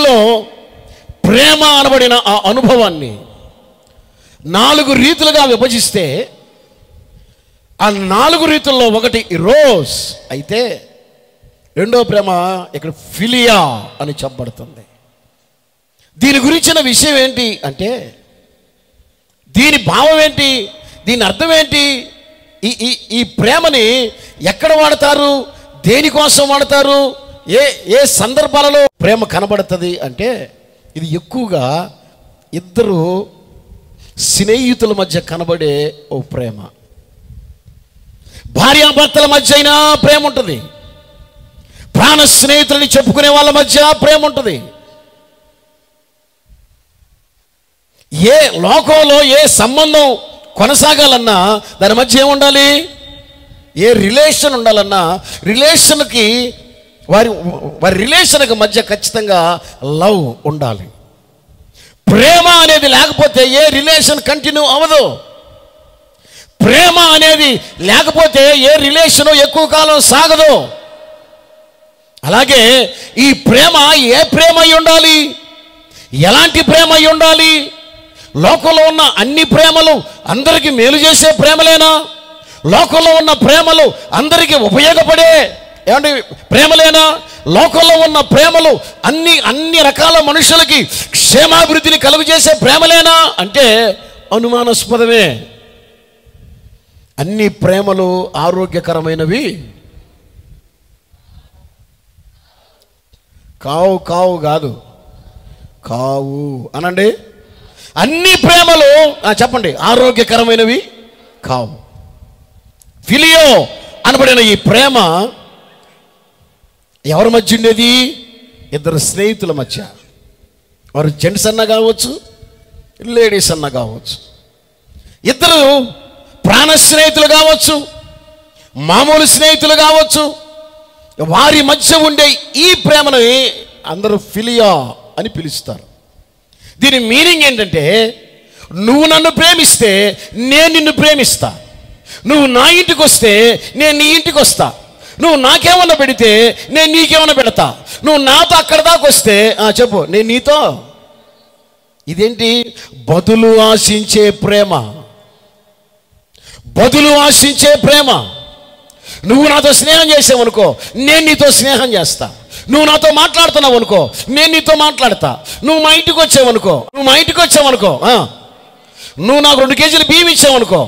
బైబిల్లో ప్రేమ అనబడిన ఆ అనుభవాన్ని నాలుగు రీతులుగా విభజిస్తే ఆ నాలుగు రీతుల్లో ఒకటి రోజ్ అయితే రెండో ప్రేమ ఇక్కడ ఫిలియా అని చెప్పబడుతుంది దీని గురించిన విషయం ఏంటి అంటే దీని భావం ఏంటి దీని అర్థం ఏంటి ఈ ఈ ఈ ప్రేమని ఎక్కడ వాడతారు దేనికోసం వాడతారు ఏ ఏ సందర్భాలలో ప్రేమ కనబడుతుంది అంటే ఇది ఎక్కువగా ఇద్దరు స్నేహితుల మధ్య కనబడే ఓ ప్రేమ భార్యాభర్తల మధ్య అయినా ప్రేమ ఉంటుంది ప్రాణ స్నేహితులని చెప్పుకునే వాళ్ళ మధ్య ప్రేమ ఉంటుంది ఏ లోకంలో ఏ సంబంధం కొనసాగాలన్నా దాని మధ్య ఏముండాలి ఏ రిలేషన్ ఉండాలన్నా రిలేషన్కి వారి వారి రిలేషన్కి మధ్య ఖచ్చితంగా లవ్ ఉండాలి ప్రేమ అనేది లేకపోతే ఏ రిలేషన్ కంటిన్యూ అవ్వదు ప్రేమ అనేది లేకపోతే ఏ రిలేషను ఎక్కువ కాలం సాగదు అలాగే ఈ ప్రేమ ఏ ప్రేమ అయి ఉండాలి ఎలాంటి ప్రేమ అయి ఉండాలి లోకంలో ఉన్న అన్ని ప్రేమలు అందరికీ మేలు చేసే ప్రేమలేనా లోకంలో ఉన్న ప్రేమలు అందరికీ ఉపయోగపడే ఏమంటే ప్రేమలేనా లోకంలో ఉన్న ప్రేమలు అన్ని అన్ని రకాల మనుషులకి క్షేమాభివృద్ధిని కలుగు చేసే ప్రేమలేనా అంటే అనుమానాస్పదమే అన్ని ప్రేమలు ఆరోగ్యకరమైనవి కావు కావు కాదు కావు అనండి అన్ని ప్రేమలు ఆ, చెప్పండి ఆరోగ్యకరమైనవి కావు ఫిలియో అనబడిన ఈ ప్రేమ ఎవరి మధ్య ఉండేది ఇద్దరు స్నేహితుల మధ్య వారు జెంట్స్ అన్న కావచ్చు లేడీస్ అన్న కావచ్చు ఇద్దరు ప్రాణ స్నేహితులు కావచ్చు మామూలు స్నేహితులు కావచ్చు వారి మధ్య ఉండే ఈ ప్రేమను అందరూ ఫిలియా అని పిలుస్తారు దీని మీనింగ్ ఏంటంటే నువ్వు నన్ను ప్రేమిస్తే నేను నిన్ను ప్రేమిస్తా నువ్వు నా ఇంటికి వస్తే నేను నీ ఇంటికి వస్తా నువ్వు నాకేమన్నా పెడితే నేను నీకేమన్నా పెడతా నువ్వు నాతో అక్కడ దాకా వస్తే ఆ, చెప్పు నేను నీతో ఇదేంటి బదులు ఆశించే ప్రేమ బదులు ఆశించే ప్రేమ నువ్వు నాతో స్నేహం చేసావనుకో నేను నీతో స్నేహం చేస్తా నువ్వు నాతో మాట్లాడుతున్నావు అనుకో నేను నీతో మాట్లాడతా నువ్వు మా ఇంటికి వచ్చావనుకో నువ్వు మా ఇంటికి వచ్చావనుకో ఆ. నువ్వు నాకు రెండు కేజీలు బియ్యం ఇచ్చావనుకో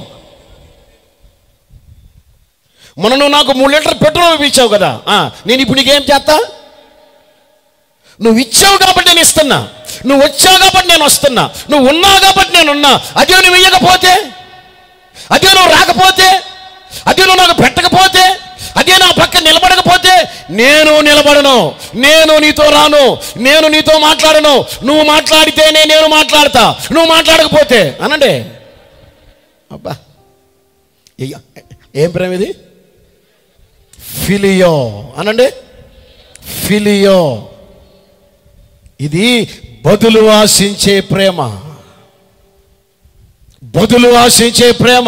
మొన్న నువ్వు నాకు మూడు లీటర్ పెట్రోల్ ఇచ్చావు కదా ఆ, నేను ఇప్పుడు నీకేం చేస్తా నువ్వు ఇచ్చావు కాబట్టి నేను ఇస్తున్నా నువ్వు వచ్చావు కాబట్టి నేను వస్తున్నా నువ్వు ఉన్నావు కాబట్టి నేను ఉన్నా అదే నువ్వు ఇయ్యకపోతే అదే నువ్వు రాకపోతే అదే నువ్వు నాకు పెట్టకపోతే అదే నా పక్క నిలబడకపోతే నేను నిలబడను నేను నీతో రాను నేను నీతో మాట్లాడను నువ్వు మాట్లాడితేనే నేను మాట్లాడతా నువ్వు మాట్లాడకపోతే అనండి అబ్బా ఏ- ఏం ప్రేమ ఇది ఫిలియో అనండి ఫిలియో ఇది బదులు ఆశించే ప్రేమ బదులు ఆశించే ప్రేమ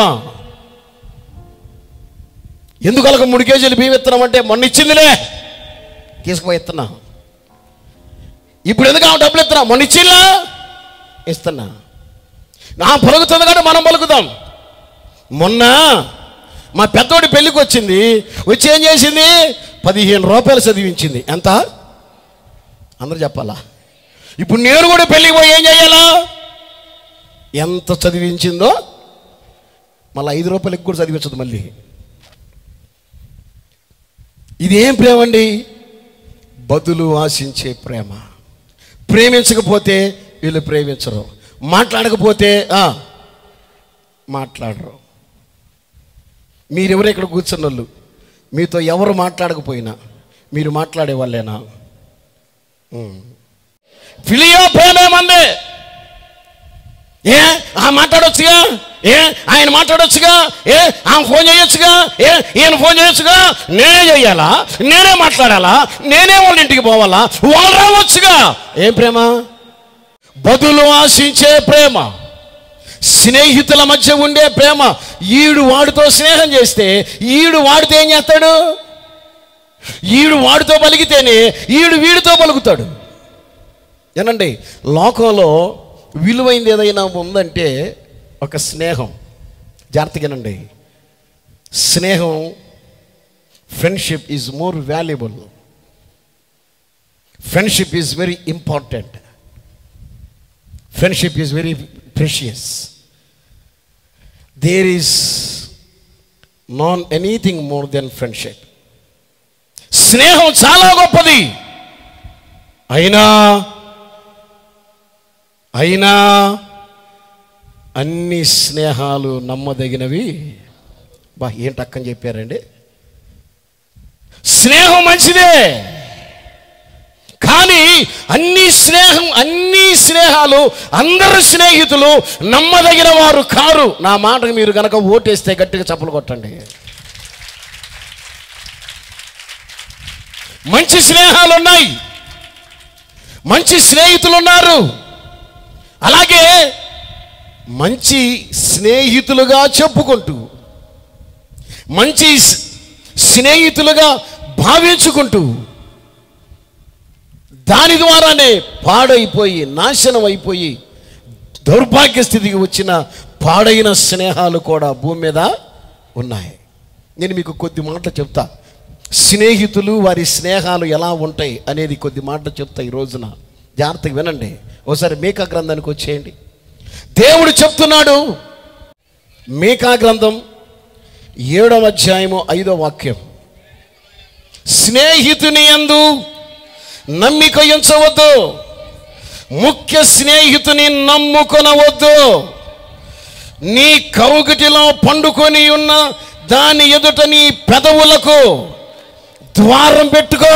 ఎందుకు అలాగ మూడు కేజీలు బియ్యం ఇస్తున్నాం అంటే మొన్న ఇచ్చిందిలే తీసుకుపోయి ఇస్తున్నా ఇప్పుడు ఎందుకు ఆమె డబ్బులు ఇస్తున్నా మొన్న ఇచ్చిందా ఇస్తున్నా నా పలుకుతుంది కాబట్టి మనం పలుకుతాం మొన్న మా పెద్దోడి పెళ్ళికి వచ్చింది వచ్చి ఏం చేసింది పదిహేను రూపాయలు చదివించింది ఎంత అందరు చెప్పాలా ఇప్పుడు నేను కూడా పెళ్ళికి పోయి ఏం చేయాలా ఎంత చదివించిందో మళ్ళీ ఐదు రూపాయలకి కూడా చదివించదు మళ్ళీ ఇదేం ప్రేమ అండి బదులు ఆశించే ప్రేమ ప్రేమించకపోతే వీళ్ళు ప్రేమించరు మాట్లాడకపోతే ఆ, మాట్లాడరు మీరెవరు ఇక్కడ కూర్చున్న వాళ్ళు మీతో ఎవరు మాట్లాడకపోయినా మీరు మాట్లాడే వాళ్ళేనా ఉం. ఫిలియో ప్రేమేమంది ఏ ఆ మాట్లాడొచ్చుగా ఏ ఆయన మాట్లాడొచ్చుగా ఏ ఆమె ఫోన్ చేయొచ్చుగా ఏ ఈయన ఫోన్ చేయొచ్చుగా నేనే చెయ్యాలా నేనే మాట్లాడాలా నేనే వాళ్ళ ఇంటికి పోవాలా వాళ్ళు రావచ్చుగా ఏం ప్రేమ బదులు ఆశించే ప్రేమ స్నేహితుల మధ్య ఉండే ప్రేమ ఈడు వాడితో స్నేహం చేస్తే ఈడు వాడితో ఏం చేస్తాడు ఈడు వాడితో పలికితేనే ఈడు వీడితో పలుకుతాడు ఏనండి లోకంలో విలువైంది ఏదైనా ఉందంటే ఒక స్నేహం జాగ్రత్తగానండి స్నేహం friendship is more valuable friendship is very important friendship is very precious there is none anything more then friendship స్నేహం చాలా గొప్పది అయినా అయినా అన్ని స్నేహాలు నమ్మదగినవి బా ఏంటి అక్కని చెప్పారండి స్నేహం మంచిదే కానీ అన్ని స్నేహం అన్ని స్నేహాలు అందరు స్నేహితులు నమ్మదగిన వారు కారు నా మాటకు మీరు గనక ఓటేస్తే గట్టిగా చప్పలు కొట్టండి మంచి స్నేహాలు ఉన్నాయి మంచి స్నేహితులు ఉన్నారు అలాగే మంచి స్నేహితులుగా చెప్పుకుంటూ మంచి స్- స్నేహితులుగా భావించుకుంటూ దాని ద్వారానే పాడైపోయి నాశనం అయిపోయి దౌర్భాగ్య స్థితికి వచ్చిన పాడైన స్నేహాలు కూడా భూమి మీద ఉన్నాయి నేను మీకు కొద్ది మాటలు చెప్తా స్నేహితులు వారి స్నేహాలు ఎలా ఉంటాయి అనేది కొద్ది మాటలు చెప్తా ఈ రోజున జాగ్రత్తగా వినండి ఒకసారి మేకా గ్రంథానికి వచ్చేయండి దేవుడు చెప్తున్నాడు మేకా గ్రంథం ఏడవ అధ్యాయము ఐదో వాక్యం స్నేహితుని యందు నమ్మిక ఉంచవద్దు ముఖ్య స్నేహితుని నమ్ముకొనవద్దు నీ కౌగిటిలో పండుకొని ఉన్న దాని ఎదుట నీ పెదవులకు ద్వారం పెట్టుకో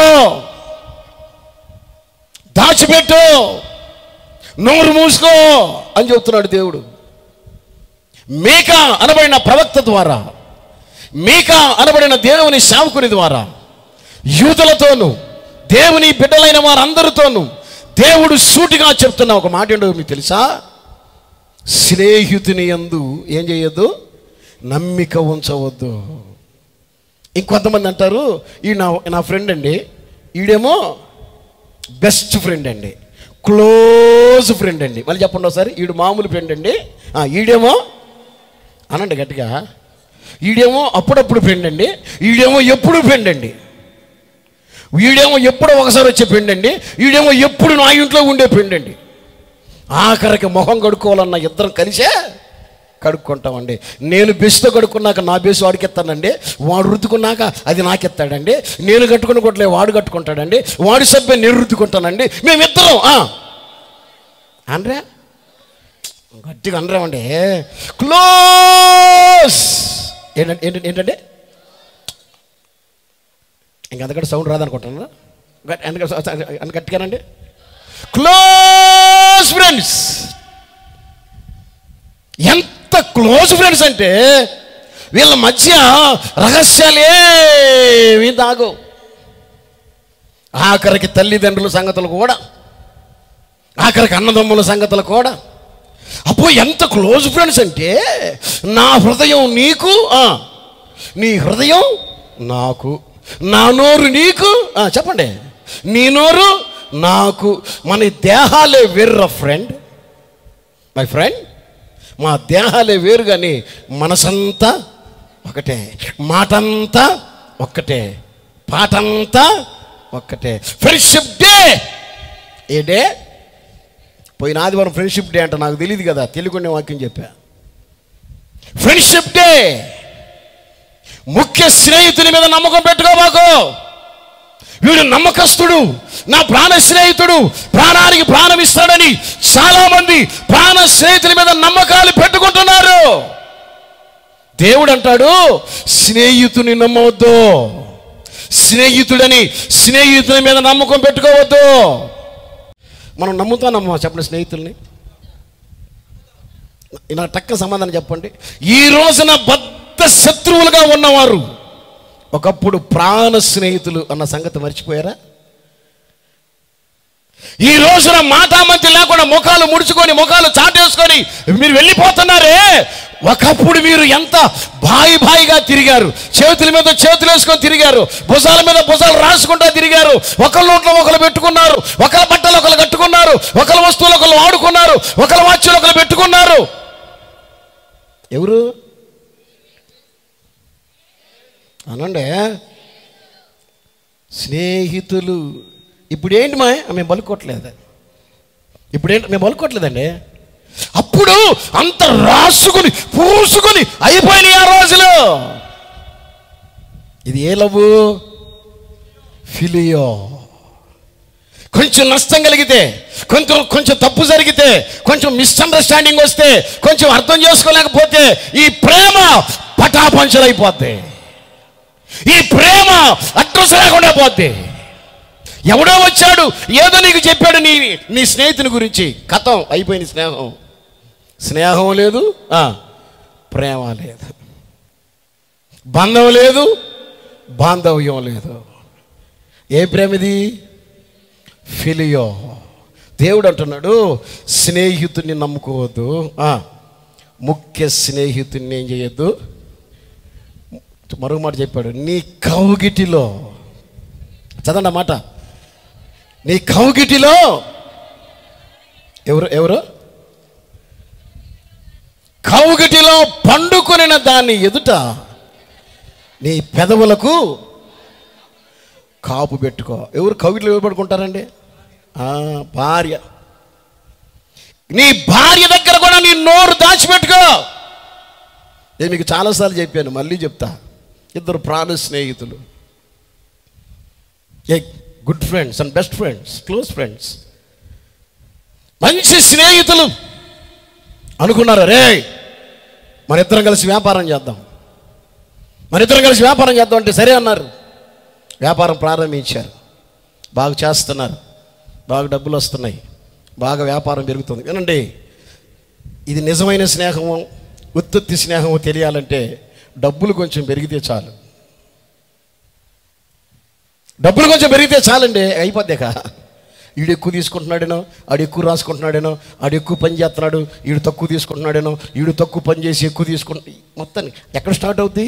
దాచిపెట్టు నోరు మూసుకో అని చెప్తున్నాడు దేవుడు మేక అనబడిన ప్రవక్త ద్వారా మేక అనబడిన దేవుని సేవకుని ద్వారా యూదులతోనూ దేవుని బిడ్డలైన వారందరితోనూ దేవుడు సూటిగా చెప్తున్న ఒక మాట ఏంటో మీకు తెలుసా స్నేహితుని యందు ఏం చేయొద్దు నమ్మిక ఉంచవద్దు ఇంకొంతమంది అంటారు ఈ నా నా ఫ్రెండ్ అండి ఈడేమో బెస్ట్ ఫ్రెండ్ అండి క్లోజ్ ఫ్రెండ్ అండి మళ్ళీ చెప్పండి ఒకసారి ఈడు మామూలు ఫ్రెండ్ అండి ఆ, ఈడేమో అనండి గట్టిగా ఈడేమో అప్పుడప్పుడు ఫ్రెండ్ అండి ఈడేమో ఎప్పుడు ఫ్రెండ్ అండి వీడేమో ఎప్పుడో ఒకసారి వచ్చే ఫ్రెండ్ అండి వీడేమో ఎప్పుడు నా ఇంట్లో ఉండే ఫ్రెండ్ అండి ఆఖరికి మొహం కడుక్కోవాలన్న ఇద్దరం కలిసే కడుక్కుంటామండి నేను బెస్ట్తో కడుక్కున్నాక నా బేసు వాడికి ఎత్తానండి వాడు రుద్దుకున్నాక అది నాకెత్తాడండి నేను కట్టుకుని కొట్టలే వాడు కట్టుకుంటాడండి వాడి సభ్యం నేను రుద్దుకుంటానండి మేమిద్దరం ఆ. అనరా గట్టిగా అనరామండి క్లోజ్ ఏంటంటే ఏంటంటే ఏంటంటే ఇంకంతకంటే సౌండ్ రాదనుకుంటున్నా గట్- ఎందుకంటే సౌ- సౌ- అంత గట్టిగానండి క్లోజ్ ఫ్రెండ్స్ ఎంత క్లోజ్ ఫ్రెండ్స్ అంటే వీళ్ళ మధ్య రహస్యాలేమీ దాగవు ఆఖరికి తల్లిదండ్రుల సంగతులు కూడా ఆఖరికి అన్నదమ్ముల సంగతులు కూడా అప్పుడు ఎంత క్లోజ్ ఫ్రెండ్స్ అంటే నా హృదయం నీకు ఆ, నీ హృదయం నాకు నా నోరు నీకు ఆ, చెప్పండి నీ నోరు నాకు మన దేహాలే వేర్ర ఫ్రెండ్ మై ఫ్రెండ్ మా దేహాలే వేరు కానీ మనసంతా ఒకటే మాటంతా ఒక్కటే పాటంతా ఒక్కటే ఫ్రెండ్షిప్ డే ఏ డే పోయిన ఆదివారం ఫ్రెండ్షిప్ డే అంట నాకు తెలియదు కదా తెలుగునే వాక్యం చెప్పా ఫ్రెండ్షిప్ డే ముఖ్య స్నేహితుని మీద నమ్మకం పెట్టుకోబాకు వీడు నమ్మకస్తుడు నా ప్రాణ స్నేహితుడు ప్రాణానికి ప్రాణం ఇస్తాడని చాలా మంది ప్రాణ స్నేహితుల మీద నమ్మకాలు పెట్టుకుంటున్నారు దేవుడు అంటాడు స్నేహితుని నమ్మవద్దు స్నేహితుడని స్నేహితుని మీద నమ్మకం పెట్టుకోవద్దు మనం నమ్ముతానమ్మా చెప్పండి స్నేహితుల్ని నా టక్క సమాధానం చెప్పండి ఈ రోజున బద్ధ శత్రువులుగా ఉన్నవారు ఒకప్పుడు ప్రాణ స్నేహితులు అన్న సంగతి మర్చిపోయారా ఈ రోజున మాటామంతి లేకుండా ముఖాలు ముడుచుకొని ముఖాలు చాటేసుకొని మీరు వెళ్ళిపోతున్నారే ఒకప్పుడు మీరు ఎంత బాయి బాయిగా తిరిగారు చేతుల మీద చేతులు వేసుకొని తిరిగారు భుజాల మీద భుజాలు రాసుకుంటా తిరిగారు ఒకళ్ళ నోట్లో ఒకరు పెట్టుకున్నారు ఒకళ్ళ బట్టలు ఒకరు కట్టుకున్నారు ఒకళ్ళ వస్తువులు ఒకరు వాడుకున్నారు ఒకళ్ళ వాచ్యులు ఒకరు పెట్టుకున్నారు ఎవరు అనండి స్నేహితులు ఇప్పుడు ఏంటి మా మేము బలుకోవట్లేదు ఇప్పుడు ఏంటి మేము బలుకోవట్లేదండి అప్పుడు అంత రాసుకుని పూసుకుని అయిపోయినాయి ఆ రోజులు ఇది ఏ లవ్వు ఫిలియో కొంచెం నష్టం కలిగితే కొంచెం కొంచెం తప్పు జరిగితే కొంచెం మిస్అండర్స్టాండింగ్ వస్తే కొంచెం అర్థం చేసుకోలేకపోతే ఈ ప్రేమ పటాపంచలైపోద్ది ఈ ప్రేమ అడ్రస్ లేకుండా పోద్ది ఎవడో వచ్చాడు ఏదో నీకు చెప్పాడు నీ నీ స్నేహితుని గురించి కథం అయిపోయింది స్నేహం స్నేహం లేదు ఆ, ప్రేమ లేదు బంధం లేదు బాంధవ్యం లేదు ఏ ప్రేమ ఇది ఫిలియో దేవుడు అంటున్నాడు స్నేహితుడిని నమ్ముకోవద్దు ఆ, ముఖ్య స్నేహితుడిని ఏం చేయొద్దు మరొక మాట చెప్పాడు నీ కౌగిటిలో చదవండి ఆ మాట నీ కౌగిటిలో ఎవరు ఎవరు కౌగిటిలో పండుకొనిన దాన్ని ఎదుట నీ పెదవులకు కాపు పెట్టుకో ఎవరు కౌగిటిలో ఎవరు పడుకుంటారండి ఆ, భార్య నీ భార్య దగ్గర కూడా నీ నోరు దాచిపెట్టుకో నేను మీకు చాలాసార్లు చెప్పాను మళ్ళీ చెప్తా ఇద్దరు ప్రాణ స్నేహితులు a good friends and best friends close friends మంచి స్నేహితులు అనుకున్నారు రే మన ఇద్దరం కలిసి వ్యాపారం చేద్దాం మన ఇద్దరం కలిసి వ్యాపారం చేద్దాం అంటే సరే అన్నారు వ్యాపారం ప్రారంభించారు బాగా చేస్తున్నారు బాగా డబ్బులు వస్తున్నాయి బాగా వ్యాపారం పెరుగుతుంది వినండి ఇది నిజమైన స్నేహము ఉత్పత్తి స్నేహము తెలియాలంటే డబ్బులు కొంచెం పెరిగితే చాలు డబ్బులు కొంచెం పెరిగితే చాలండి అయిపోద్దాక ఈడు ఎక్కువ తీసుకుంటున్నాడేనో ఆడు ఎక్కువ రాసుకుంటున్నాడేనో ఆడు ఎక్కువ పని చేస్తున్నాడు ఈడు తక్కువ తీసుకుంటున్నాడేనో ఈడు తక్కువ పని చేసి ఎక్కువ తీసుకుంటు మొత్తం ఎక్కడ స్టార్ట్ అవుద్ది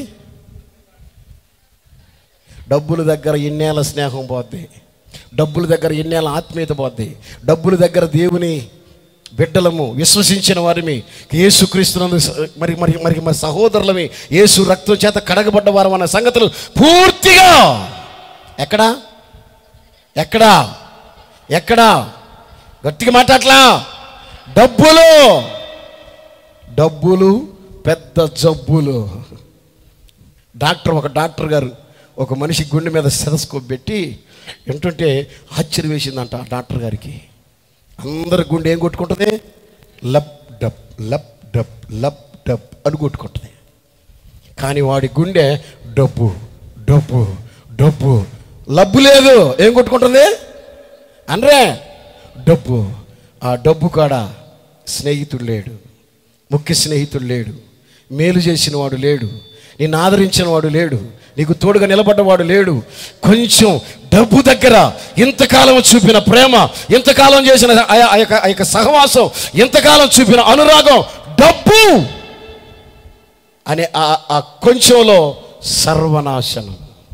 డబ్బుల దగ్గర ఎన్నేళ్ళ స్నేహం పోద్ది డబ్బుల దగ్గర ఎన్నేళ్ళ ఆత్మీయత పోద్ది డబ్బుల దగ్గర దేవుని బిడ్డలము విశ్వసించిన వారిమి యేసుక్రీస్తునందు స- మరి మరి మరి మా సహోదరులమి యేసు రక్తం చేత కడగబడ్డ వారు అన్న సంగతులు పూర్తిగా ఎక్కడా ఎక్కడా ఎక్కడా గట్టిగా మాట్లాడలా డబ్బులు డబ్బులు పెద్ద జబ్బులు డాక్టర్ ఒక డాక్టర్ గారు ఒక మనిషి గుండె మీద సెదస్కోప్ పెట్టి వింటుంటే ఆశ్చర్యం వేసిందంట ఆ డాక్టర్ గారికి అందరి గుండె ఏం కొట్టుకుంటుంది లప్ డప్ లప్ డప్ లప్ డప్ అని కొట్టుకుంటుంది కానీ వాడి గుండె డబ్బు డబ్బు డబ్బు లబ్బు లేదు ఏం కొట్టుకుంటుంది అనరే డబ్బు ఆ డబ్బు కాడ స్నేహితుడు లేడు ముఖ్య స్నేహితుడు లేడు మేలు చేసిన వాడు లేడు నిన్ను ఆదరించిన వాడు లేడు నీకు తోడుగా నిలబడ్డవాడు లేడు కొంచెం డబ్బు దగ్గర ఇంతకాలం చూపిన ప్రేమ ఇంతకాలం చేసిన ఆ ఆ యొక్క ఆ యొక్క సహవాసం ఇంతకాలం చూపిన అనురాగం డబ్బు అనే ఆ ఆ కొంచెంలో సర్వనాశనం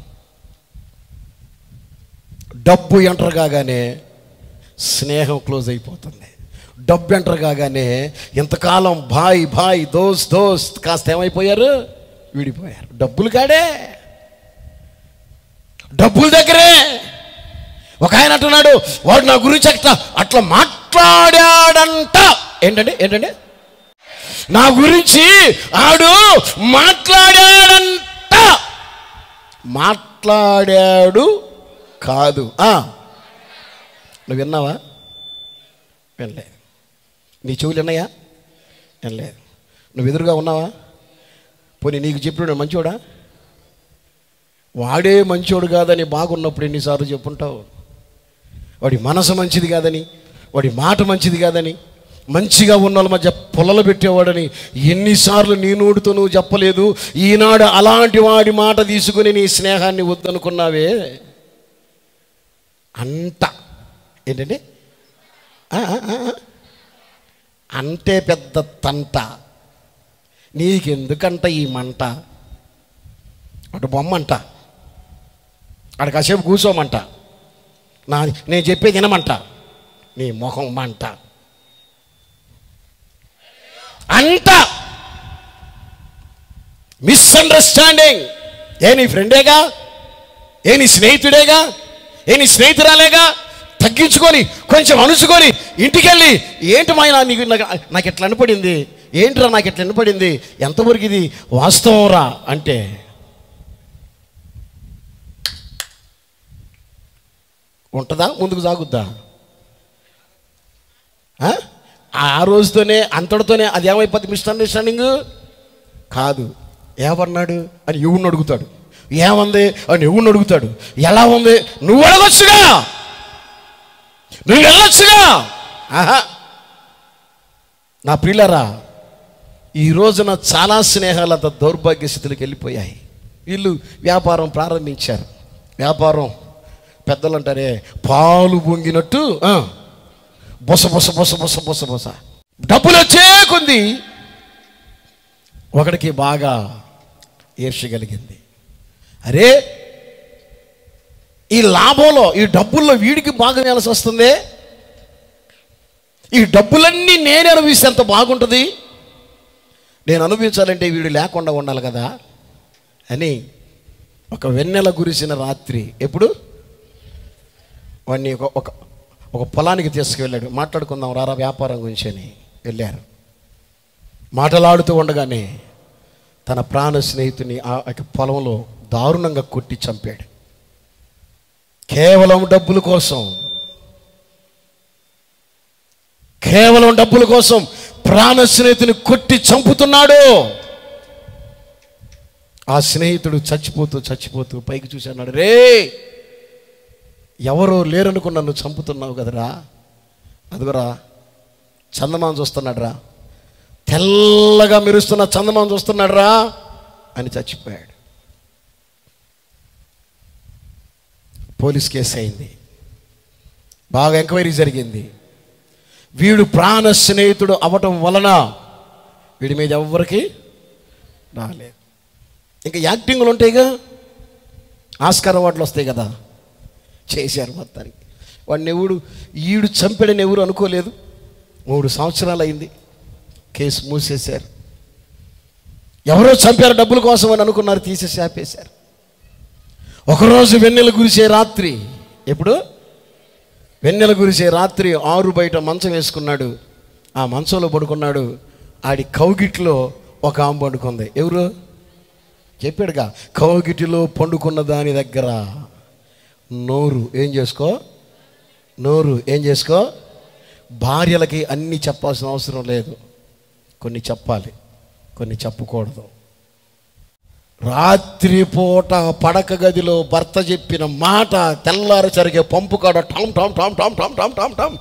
డబ్బు ఎంటర్ కాగానే స్నేహం క్లోజ్ అయిపోతుంది డబ్బు ఎంటర్ కాగానే ఇంతకాలం బాయ్ బాయ్ దోస్ దోస్త్ కాస్త ఏమైపోయారు విడిపోయారు డబ్బులు కాడే డబ్బుల దగ్గరే ఒక ఆయన అంటున్నాడు వాడు నా గురించి అట్లా అట్లా మాట్లాడాడంట ఏంటండి ఏంటండి నా గురించి ఆడు మాట్లాడాడంట మాట్లాడాడు కాదు ఆ. నువ్వు విన్నావా వినలే నీ చెవులు విన్నాయా వినలేదు నువ్వు ఎదురుగా ఉన్నావా పోనీ నీకు చెప్పినాడు మంచోడా వాడే మంచోడు కాదని బాగున్నప్పుడు ఎన్నిసార్లు చెప్పుంటావు వాడి మనసు మంచిది కాదని వాడి మాట మంచిది కాదని మంచిగా ఉన్న వాళ్ళ మధ్య పొలలు పెట్టేవాడని ఎన్నిసార్లు నీ నోటితో నువ్వు చెప్పలేదు ఈనాడు అలాంటి వాడి మాట తీసుకుని నీ స్నేహాన్ని వద్దనుకున్నావే అంట ఏంటండి ఆ, ఆ, ఆ, ఆ. అంటే పెద్ద తంట నీకెందుకంట ఈ మంట అటు బొమ్మంట అక్కడ కాసేపు కూర్చోమంట నా నేను చెప్పేది వినమంట నీ మొహం మంట అంట మిస్అండర్స్టాండింగ్ ఏ నీ ఫ్రెండేగా ఏ నీ స్నేహితుడేగా ఏ నీ స్నేహితురాలేగా తగ్గించుకొని కొంచెం అణుచుకొని ఇంటికెళ్ళి ఏంటి మాయన నీకు నాకు నాకు ఎట్లా అనిపడింది ఏంట్రా నాకు ఎట్లా అనిపడింది ఎంతవరకు ఇది వాస్తవం రా అంటే ఉంటుందా ముందుకు సాగుద్దా ఆ? ఆ రోజుతోనే అంతటితోనే అది ఏమైపోతుంది మిస్అండర్స్టాండింగ్ కాదు ఏమన్నాడు అని ఎవరిని అడుగుతాడు ఏమంది అని ఎవరిని అడుగుతాడు ఎలా ఉంది నువ్వు అడగొచ్చుగా నువ్వు వెళ్ళొచ్చుగా ఆహా నా ప్రియులరా ఈ రోజున చాలా స్నేహాలు అంత దౌర్భాగ్య స్థితికి వెళ్ళిపోయాయి వీళ్ళు వ్యాపారం ప్రారంభించారు వ్యాపారం పెద్దలు అంటారే పాలు పొంగినట్టు ఆ, బొస బొస బొస బొస బొస బొస డబ్బులు వచ్చే కొంది ఒకడికి బాగా ఈర్షగలిగింది అరే ఈ లాభంలో ఈ డబ్బుల్లో వీడికి బాగా వేయాల్సి వస్తుంది ఈ డబ్బులన్నీ నేను అనుభవిస్తే ఎంత బాగుంటుంది నేను అనుభవించాలంటే వీడు లేకుండా ఉండాలి కదా అని ఒక వెన్నెల గురిసిన రాత్రి ఎప్పుడు వాడిని ఒక ఒక ఒక పొలానికి తీసుకువెళ్ళాడు మాట్లాడుకుందాం రారా వ్యాపారం గురించి అని వెళ్ళారు మాటలాడుతూ ఉండగానే తన ప్రాణ స్నేహితుని ఆ యొక్క పొలంలో దారుణంగా కొట్టి చంపాడు కేవలం డబ్బుల కోసం కేవలం డబ్బుల కోసం ప్రాణ స్నేహితుని కొట్టి చంపుతున్నాడు ఆ స్నేహితుడు చచ్చిపోతూ చచ్చిపోతూ పైకి చూసి అన్నాడు రే ఎవరో లేరనుకుని నన్ను చంపుతున్నావు కదరా అదిగోరా చందమామ చూస్తున్నాడు రా తెల్లగా మెరుస్తున్న చందమామ చూస్తున్నాడు రా అని చచ్చిపోయాడు పోలీస్ కేసు అయింది బాగా ఎంక్వైరీ జరిగింది వీడు ప్రాణ స్నేహితుడు అవటం వలన వీడి మీద ఎవ్వరికి రాలేదు ఇంకా యాక్టింగ్లు ఉంటాయిగా ఆస్కార్ అవార్డులు వస్తాయి కదా చేశారు మొత్తానికి వాడిని ఎవడు ఈడు చంపాడని ఎవరు అనుకోలేదు మూడు సంవత్సరాలు అయింది కేసు మూసేశారు ఎవరో చంపారు డబ్బుల కోసం అని అనుకున్నారు తీసేసి ఆపేశారు ఒకరోజు వెన్నెల గురిసే రాత్రి ఎప్పుడు వెన్నెల గురిసే రాత్రి ఆరు బయట మంచం వేసుకున్నాడు ఆ మంచంలో పడుకున్నాడు ఆడి కౌగిట్లో ఒక ఆమె పండుకుంది ఎవరు చెప్పాడుగా కౌగిటిలో పండుకున్న దాని దగ్గర నోరు ఏం చేసుకో నోరు ఏం చేసుకో భార్యలకి అన్నీ చెప్పాల్సిన అవసరం లేదు కొన్ని చెప్పాలి కొన్ని చెప్పకూడదు రాత్రిపూట పడక గదిలో భర్త చెప్పిన మాట తెల్లారి సరిగే పంపు కాడ టామ్ టామ్ టామ్ టామ్ టామ్ టామ్ టామ్ టామ్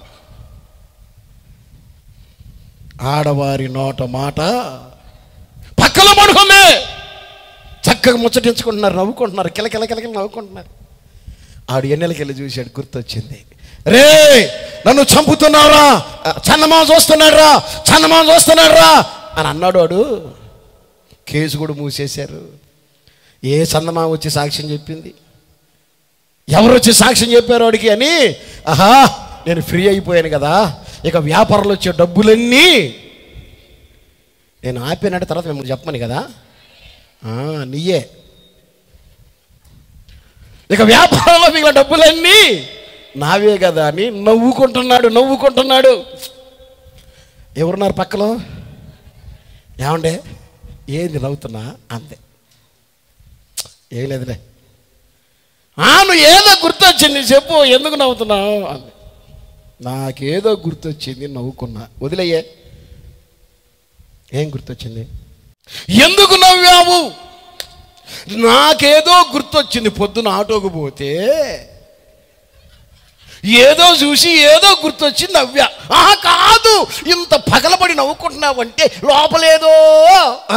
ఆడవారి నోట మాట పక్కలో పడుకుంది చక్కగా ముచ్చటించుకుంటున్నారు నవ్వుకుంటున్నారు కిలకిల కిలకిల నవ్వుకుంటున్నారు ఆడు ఎన్నెలకి వెళ్ళి చూశాడు గుర్తొచ్చింది రే నన్ను చంపుతున్నావురా చందమామ చూస్తున్నాడు రా చందమామ చూస్తున్నాడు రా అని అన్నాడు వాడు కేసు కూడా మూసేశారు ఏ చందమామ వచ్చి సాక్ష్యం చెప్పింది ఎవరు వచ్చి సాక్ష్యం చెప్పారు వాడికి అని ఆహా నేను ఫ్రీ అయిపోయాను కదా ఇక వ్యాపారంలో వచ్చే డబ్బులన్నీ నేను ఆపానంటే తర్వాత మిమ్మల్ని చెప్పమని కదా ఆ, నీయే ఇక వ్యాపారంలో మిగిలిన డబ్బులన్నీ నావే కదా అని నవ్వుకుంటున్నాడు నవ్వుకుంటున్నాడు ఎవరున్నారు పక్కలో ఏమండే ఏంది నవ్వుతున్నా అంతే ఏం లేదులే "ఆ, నువ్వు ఏదో గుర్తొచ్చింది చెప్పు ఎందుకు నవ్వుతున్నావు అంది నాకేదో గుర్తొచ్చింది నవ్వుకున్నా వదిలేయే ఏం గుర్తొచ్చింది ఎందుకు నవ్వావు నాకేదో గుర్తొచ్చింది పొద్దున ఆటోకు పోతే ఏదో చూసి ఏదో గుర్తొచ్చి నవ్వా ఆహా కాదు ఇంత పగలబడి నవ్వుకుంటున్నావంటే లోపలేదో ఆ.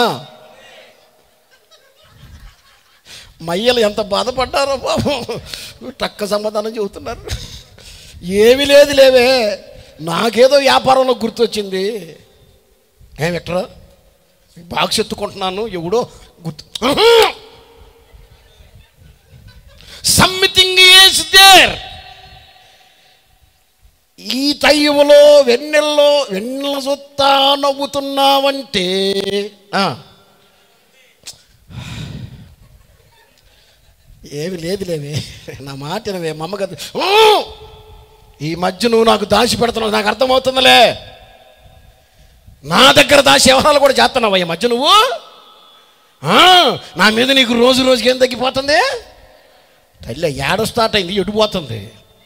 మయ్యలు ఎంత బాధపడ్డారో బాబు టక్క సమాధానం చెబుతున్నారు ఏమీ లేదు లేవే నాకేదో వ్యాపారంలో గుర్తొచ్చింది ఏం ఎట్రా బాక్స్ ఎత్తుకుంటున్నాను ఎవడో గుర్తు సంథింగ్ ఈస్ దేర్ ఈ టైములో వెన్నెల్లో వెన్నెల సొత్తా నవ్వుతున్నావంటే ఆ. ఏమి లేదు లేవే నా మాట వినవే మా అమ్మగారు "ఊ! ఈ మధ్య నువ్వు నాకు దాచి పెడుతున్నావు నాకు అర్థమవుతుందిలే నా దగ్గర దాచి వ్యవహారాలు కూడా చేస్తున్నావు ఈ మధ్య నువ్వు ఆ, నా మీద నీకు రోజు రోజుకి ఏం తగ్గిపోతుంది తల్లి ఏడో స్టార్ట్ అయింది ఎడిపోతుంది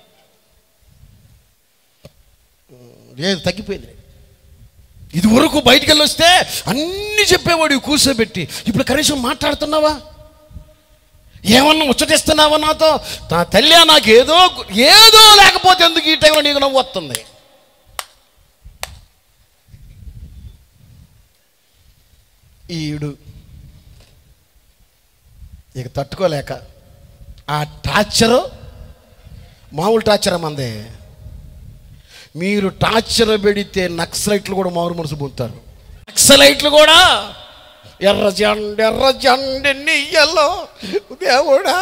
లేదు తగ్గిపోయింది ఇది వరకు బయటికి వెళ్ళి వస్తే అన్నీ చెప్పేవాడు కూర్చోబెట్టి ఇప్పుడు కనీసం మాట్లాడుతున్నావా ఏమన్నా ముచ్చటిస్తున్నావా నాతో నా తల్లి నాకు ఏదో ఏదో లేకపోతే ఎందుకు ఈ టైంలో నీకు నవ్వు వస్తుంది ఈడు ఇక తట్టుకోలేక ఆ టార్చరు మామూలు టార్చర్ మందే మీరు టార్చర్ పెడితే నక్సలైట్లు కూడా మామూలు మనసు పొందుతారు నక్సలైట్లు కూడా ఎర్ర జండ ఎర్ర జండ నీయలో దేవుడా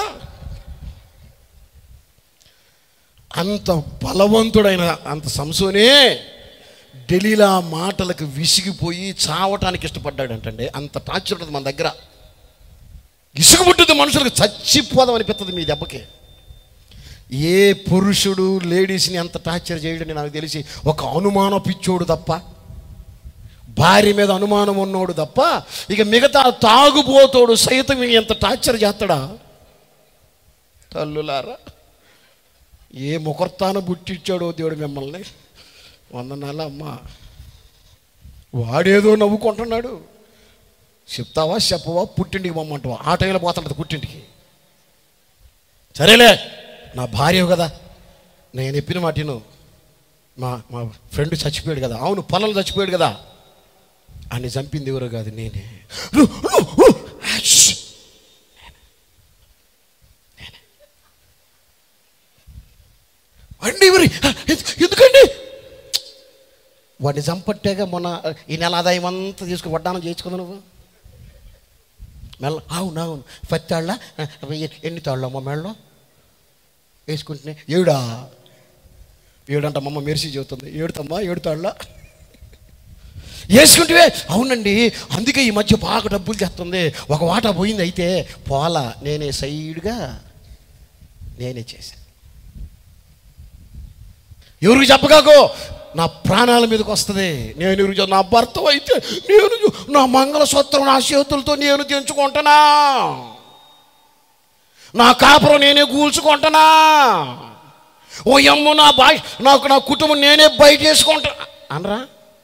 అంత బలవంతుడైన అంత సంసోనే ఢిల్లీలో మాటలకు విసిగిపోయి చావటానికి ఇష్టపడ్డాడంటండి అంత టార్చర్ ఉంటుంది మన దగ్గర ఇసుగు పుట్టుద్ది మనుషులకు చచ్చిపోదాం అనిపిస్తుంది మీ దెబ్బకి ఏ పురుషుడు లేడీస్ని అంత టార్చర్ చేయడని నాకు తెలిసి ఒక అనుమానం పిచ్చోడు తప్ప భార్య మీద అనుమానం ఉన్నోడు తప్ప ఇక మిగతా తాగుబోతోడు సైతం ఎంత టార్చర్ చేస్తాడా తల్లులారా ఏ ముహూర్తాన బుట్టిచ్చాడో దేవుడు మిమ్మల్ని వందనాల అమ్మా వాడేదో నవ్వుకుంటున్నాడు చెప్తావా చెప్పవా పుట్టింటికి పొమ్మంటావా ఆ టైంలో పోతుంటుంది పుట్టింటికి సరేలే నా భార్య కదా నేను చెప్పిన మాట విను. మా మా ఫ్రెండ్ చచ్చిపోయాడు కదా అవును పొలంలో చచ్చిపోయాడు కదా అని చంపింది ఎవరో కాదు నేనే రు, రు, రు. ఆష్. నేనే. అండి ఎవరి ఎందు- ఎందుకండి వాడిని చంపట్టాగా మొన్న ఈ నెల ఆదాయం అంతా తీసుకుని వడ్డానం చేయించుకుందా నువ్వు మెల్ల అవును అవును పది తాళ్ళ ఎన్ని తాళ్ళు అమ్మ మెళ్ళలో వేసుకుంటున్నాయి ఏడా ఏడంట అమ్మ మెరిసి చెబుతుంది ఏడుతమ్మా ఏడు తాళ్ళ వేసుకుంటే అవునండి అందుకే ఈ మధ్య బాగా డబ్బులు చేస్తుంది ఒక వాటా పోయింది అయితే పోలా నేనే సైడ్గా నేనే చేశాను ఎవరికి చెప్పగాకో నా ప్రాణాల మీదకి వస్తుంది నేను ఎవరికి చెప్- నా భర్త అయితే నేను చూ- నా మంగళసూత్రం నా చేతులతో నేను తెంచుకుంటున్నా నా కాపురం నేనే కూల్చుకుంటున్నా ఓ అమ్మ నా భాష నాకు నా కుటుంబం నేనే బయట వేసుకుంటా అనరా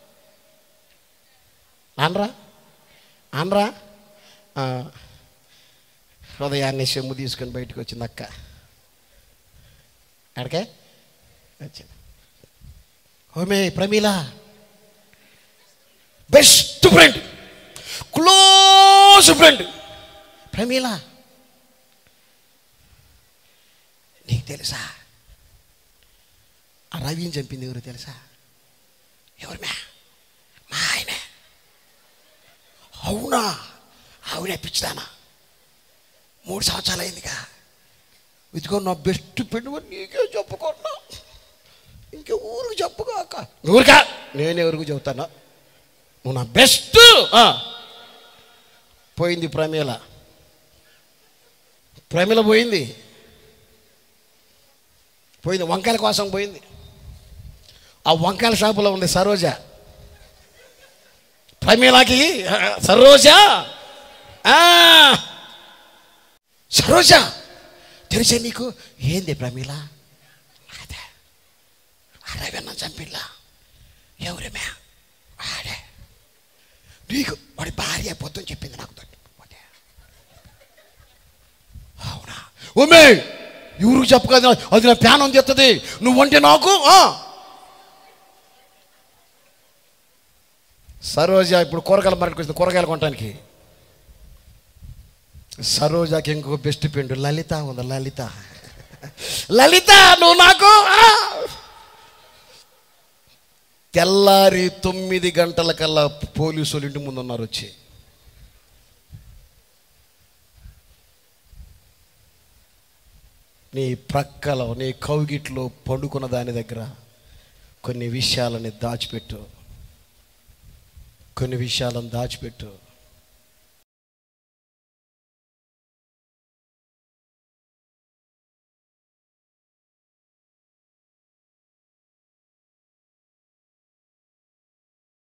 అనరా అనరా ఆ, ఉదయాన్నే చెమ్ము తీసుకొని బయటకు వచ్చింది అక్క అక్కడికే వచ్చింది ఓమే Pramila best friend close friend Pramila నీకు తెలుసా ఆ రవిని చంపింది ఎవరు తెలుసా ఎవరు మ్యా మా ఆయనే అవునా అవునే పిచ్చిదానా మూడు సంవత్సరాలు అయిందిగా ఇదిగో నా బెస్ట్ ఫ్రెండ్ నీకే చెప్పుకున్నా ఇంకే ఊరికి చెప్పుకోక ఊరికా నేను ఎవరికి చెబుతానా నువ్వు నా బెస్ట్ పోయింది ప్రమీల ప్రమీల పోయింది పోయింది వంకాయల కోసం పోయింది ఆ వంకాయల షాపులో ఉంది సరోజ ప్రమీలాకి ఆ, సరోజ ఆ, సరోజ తెలిసే నీకు ఏంది ప్రమీల అదే అరవన్న చంపిల్లా ఎవరమే ఆడే నీకు వాడి భార్య పొద్దున చెప్పింది నాకు తోటి. పోతే. అవునా ఓమే ఎవరికి చెప్పగదు అది నా ప్యానం తెస్తుంది నువ్వంటే నాకు ఆ. సరోజ ఇప్పుడు కూరగాయల మార్కెట్కి వచ్చింది కూరగాయలు కొనడానికి సరోజాకి ఇంకో బెస్ట్ ఫ్రెండ్ లలిత ఉంది లలిత లలిత నువ్వు నాకు ఆ! తెల్లారి తొమ్మిది గంటలకల్లా పోలీసులు ఇంటి ముందు ఉన్నారు వచ్చి నీ ప్రక్కలో నీ కౌగిట్లో పండుకున్న దాని దగ్గర కొన్ని విషయాలని దాచిపెట్టు కొన్ని విషయాలను దాచిపెట్టు